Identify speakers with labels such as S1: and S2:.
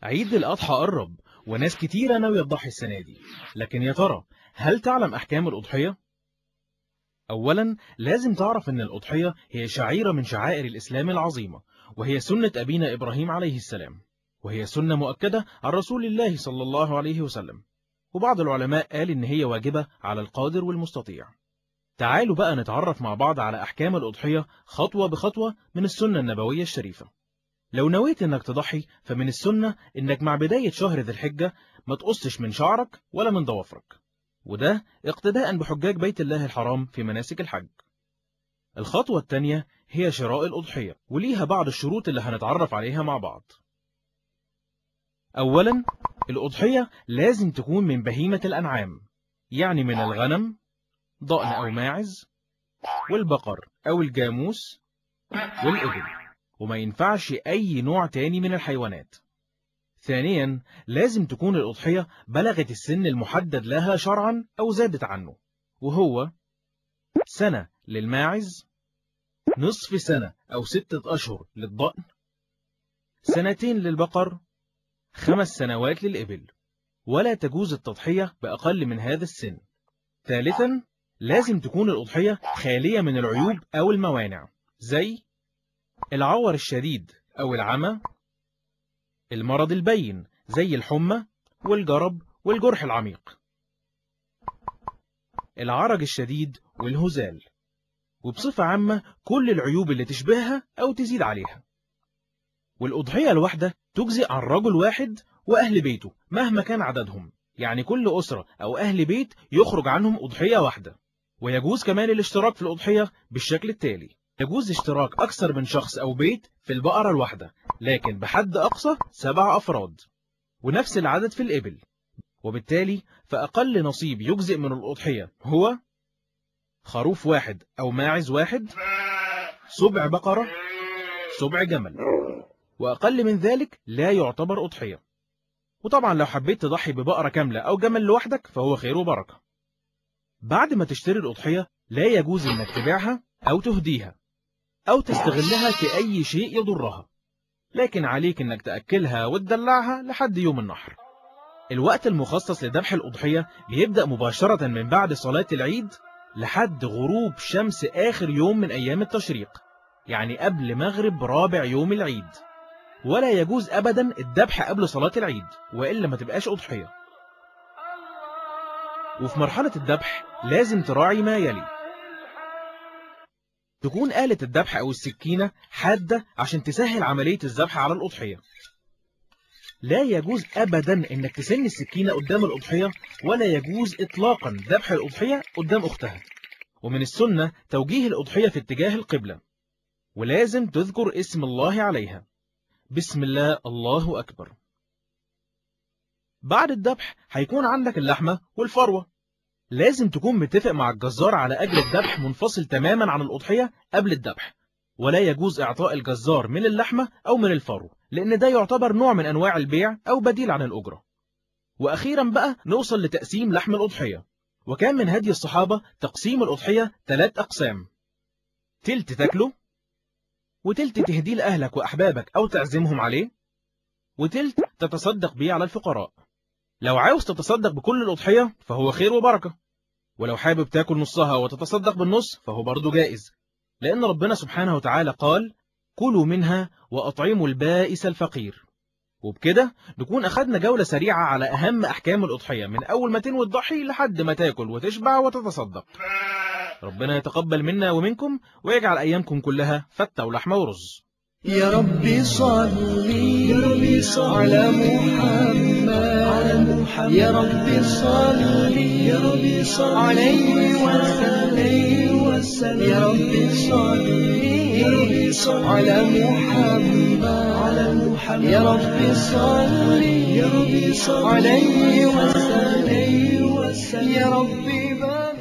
S1: عيد الأضحى قرب وناس كتيرة ناوية تضحي السنة دي لكن يا ترى هل تعلم أحكام الأضحية؟ أولا لازم تعرف أن الأضحية هي شعيرة من شعائر الإسلام العظيمة وهي سنة أبينا إبراهيم عليه السلام وهي سنة مؤكدة عن رسول الله صلى الله عليه وسلم وبعض العلماء قال إن هي واجبة على القادر والمستطيع تعالوا بقى نتعرف مع بعض على أحكام الأضحية خطوة بخطوة من السنة النبوية الشريفة لو نويت إنك تضحي فمن السنة إنك مع بداية شهر ذي الحجة ما تقصش من شعرك ولا من ضوافرك وده اقتداء بحجاج بيت الله الحرام في مناسك الحج الخطوة الثانية هي شراء الأضحية وليها بعض الشروط اللي هنتعرف عليها مع بعض أولا الأضحية لازم تكون من بهيمة الأنعام يعني من الغنم ضأن أو ماعز والبقر أو الجاموس والإبل وما ينفعش أي نوع تاني من الحيوانات ثانيا لازم تكون الأضحية بلغت السن المحدد لها شرعا أو زادت عنه وهو سنة للماعز نصف سنة أو ستة أشهر للضأن سنتين للبقر خمس سنوات للإبل ولا تجوز التضحية بأقل من هذا السن ثالثا لازم تكون الأضحية خالية من العيوب أو الموانع زي العور الشديد أو العمى المرض البين زي الحمى والجرب والجرح العميق العرج الشديد والهزال وبصفة عامة كل العيوب اللي تشبهها أو تزيد عليها والأضحية الواحدة تجزئ عن رجل واحد وأهل بيته مهما كان عددهم يعني كل أسرة أو أهل بيت يخرج عنهم أضحية واحدة ويجوز كمان الاشتراك في الأضحية بالشكل التالي يجوز اشتراك أكثر من شخص أو بيت في البقرة الواحدة لكن بحد أقصى سبع أفراد ونفس العدد في الإبل وبالتالي فأقل نصيب يجزئ من الأضحية هو خروف واحد أو ماعز واحد سبع بقرة سبع جمل وأقل من ذلك لا يعتبر أضحية وطبعا لو حبيت تضحي ببقرة كاملة أو جمل لوحدك فهو خير وبركة بعد ما تشتري الأضحية لا يجوز إنك تبيعها أو تهديها أو تستغلها في أي شيء يضرها لكن عليك إنك تأكلها وتدلعها لحد يوم النحر الوقت المخصص لذبح الأضحية بيبدأ مباشرة من بعد صلاة العيد لحد غروب شمس آخر يوم من أيام التشريق يعني قبل مغرب رابع يوم العيد ولا يجوز أبدا الذبح قبل صلاة العيد وإلا ما تبقاش أضحية وفي مرحلة الذبح لازم تراعي ما يلي تكون آلة الذبح أو السكينة حادة عشان تسهل عملية الذبح على الأضحية لا يجوز أبدا أنك تسن السكينة قدام الأضحية ولا يجوز إطلاقا ذبح الأضحية قدام أختها ومن السنة توجيه الأضحية في اتجاه القبلة ولازم تذكر اسم الله عليها بسم الله الله أكبر بعد الذبح هيكون عندك اللحمة والفروة لازم تكون متفق مع الجزار على أجل الذبح منفصل تماما عن الأضحية قبل الذبح ولا يجوز إعطاء الجزار من اللحمة أو من الفرو لأن ده يعتبر نوع من أنواع البيع أو بديل عن الأجرة وأخيرا بقى نوصل لتقسيم لحم الأضحية وكان من هدي الصحابة تقسيم الأضحية ثلاث أقسام تلت تاكله وتلت تهديه لأهلك وأحبابك أو تعزمهم عليه وتلت تتصدق بيه على الفقراء لو عاوز تتصدق بكل الأضحية فهو خير وبركة ولو حابب تاكل نصها وتتصدق بالنص فهو برضو جائز لأن ربنا سبحانه وتعالى قال كلوا منها وأطعموا البائس الفقير وبكده نكون أخذنا جولة سريعة على أهم أحكام الأضحية من أول ما تنوي الضحي لحد ما تاكل وتشبع وتتصدق ربنا يتقبل منا ومنكم ويجعل أيامكم كلها فتة ولحمة ورز
S2: يا ربي صلي يا ربي على محمد يا ربي صلي يا ربي صلي عليه وسلم يا ربي صلي يا ربي صلي على محمد على محمد يا ربي صلي يا ربي صلي عليه وسلم يا ربي بارك